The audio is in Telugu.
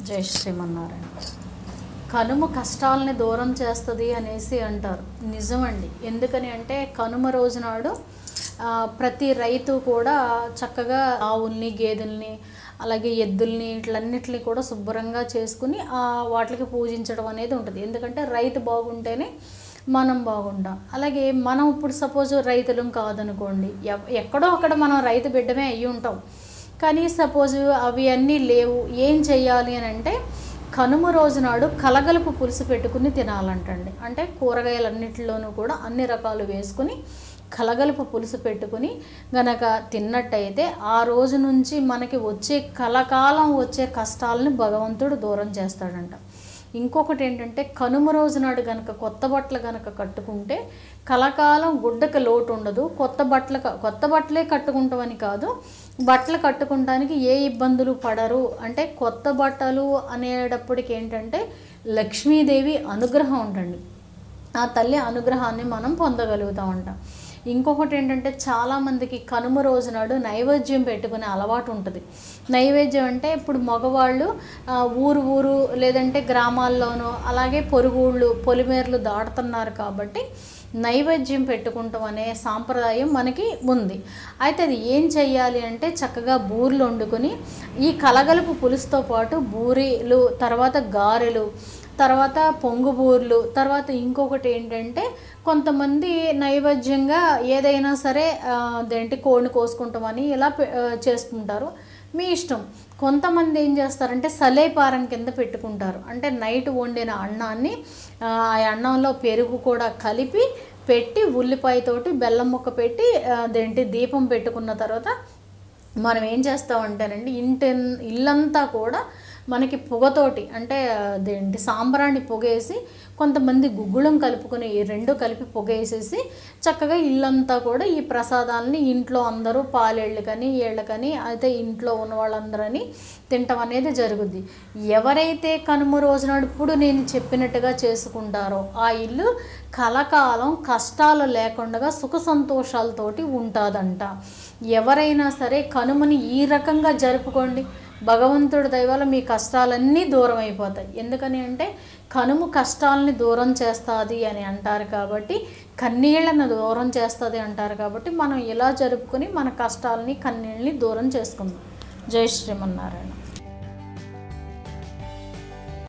జై శ్రీమన్నారాయణ కనుమ కష్టాలని దూరం చేస్తుంది అనేసి అంటారు నిజమండి ఎందుకని అంటే కనుమ రోజు నాడు ఆ, ప్రతి రైతు కూడా చక్కగా ఆవుల్ని గేదెల్ని అలాగే ఎద్దుల్ని ఇట్లన్నిటిని కూడా శుభ్రంగా చేసుకుని ఆ వాటికి పూజించడం అనేది ఉంటుంది ఎందుకంటే రైతు బాగుంటేనే మనం బాగుంటాం అలాగే మనం ఇప్పుడు సపోజ్ రైతులం కాదనుకోండి ఎవ్- ఎక్కడో అక్కడ మనం రైతు బిడ్డమే అయ్యి ఉంటాం కానీ సపోజ్ అవి అన్నీ లేవు ఏం చెయ్యాలి అని అంటే కనుమ రోజు నాడు కలగలుపు పులుసు పెట్టుకుని తినాలంటండి అంటే కూరగాయలన్నిటిలోనూ కూడా అన్ని రకాలు వేసుకుని కలగలుపు పులుసు పెట్టుకుని గనక తిన్నట్టయితే ఆ రోజు నుంచి మనకి వచ్చే కలకాలం వచ్చే కష్టాలని భగవంతుడు దూరం చేస్తాడంట ఇంకొకటి ఏంటంటే కనుమ రోజు నాడు గనక కొత్త బట్టలు గనక కట్టుకుంటే కలకాలం గుడ్డకి లోటు ఉండదు కొత్త బట్టలు క- కొత్త బట్టలే కట్టుకుంటామని కాదు బట్టలు కట్టుకుంటానికి ఏ ఇబ్బందులు పడరు అంటే కొత్త బట్టలు అనేటప్పటికి ఏంటంటే లక్ష్మీదేవి అనుగ్రహం ఉంటుంది ఆ తల్లి అనుగ్రహాన్ని మనం పొందగలుగుతాం అంట ఇంకొకటి ఏంటంటే చాలామందికి కనుమ రోజు నాడు నైవేద్యం పెట్టుకునే అలవాటు ఉంటుంది నైవేద్యం అంటే ఇప్పుడు మగవాళ్ళు ఆ, ఊరు ఊరు లేదంటే గ్రామాల్లోనూ అలాగే పొరుగుళ్ళు పొలిమేరలు దాటుతున్నారు కాబట్టి నైవేద్యం పెట్టుకుంటాం అనే సాంప్రదాయం మనకి ఉంది అయితే అది ఏం చెయ్యాలి అంటే చక్కగా బూర్లు వండుకొని ఈ కలగలుపు పులుసుతో పాటు బూరెలు తర్వాత గారెలు తర్వాత పొంగుబూర్లు తర్వాత ఇంకొకటి ఏంటంటే కొంతమంది నైవేద్యంగా ఏదైనా సరే ఆ, అదేంటి కోడిని కోసుకుంటామని ఇలా పె- ఆ, చేసుకుంటారు మీ ఇష్టం కొంతమంది ఏం చేస్తారంటే సలేపారం కింద పెట్టుకుంటారు అంటే నైట్ వండిన అన్నాన్ని ఆ ఆ అన్నంలో పెరుగు కూడా కలిపి పెట్టి ఉల్లిపాయతోటి బెల్లం ముక్క పెట్టి ఆ, అదేంటి దీపం పెట్టుకున్న తర్వాత మనం ఏం చేస్తామంటేనండి ఇంటి ఇల్లంతా కూడా మనకి పొగతోటి అంటే అదేంటి సాంబ్రాణి పొగేసి కొంతమంది గుగ్గుళం కలుపుకొని ఈ రెండు కలిపి పొగేసేసి చక్కగా ఇల్లంతా కూడా ఈ ప్రసాదాలని ఇంట్లో అందరూ పాలేళ్ళకని ఏళ్ళకని అయితే ఇంట్లో ఉన్న వాళ్ళందరని తినటం అనేది జరుగుద్ది ఎవరైతే కనుమ రోజు నాడు ఇప్పుడు నేను చెప్పినట్టుగా చేసుకుంటారో ఆ ఇల్లు కలకాలం కష్టాలు లేకుండా సుఖ సంతోషాలతోటి ఉంటుందంట ఎవరైనా సరే కనుమని ఈ రకంగా జరుపుకోండి భగవంతుడి దయవల్ల మీ కష్టాలన్నీ దూరం అయిపోతాయి ఎందుకని అంటే కనుము కష్టాలని దూరం చేస్తుంది అని అంటారు కాబట్టి కన్నీళ్ళను దూరం చేస్తుంది అంటారు కాబట్టి మనం ఇలా జరుపుకొని మన కష్టాలని కన్నీళ్ళని దూరం చేసుకుందాం జై శ్రీమన్నారాయణ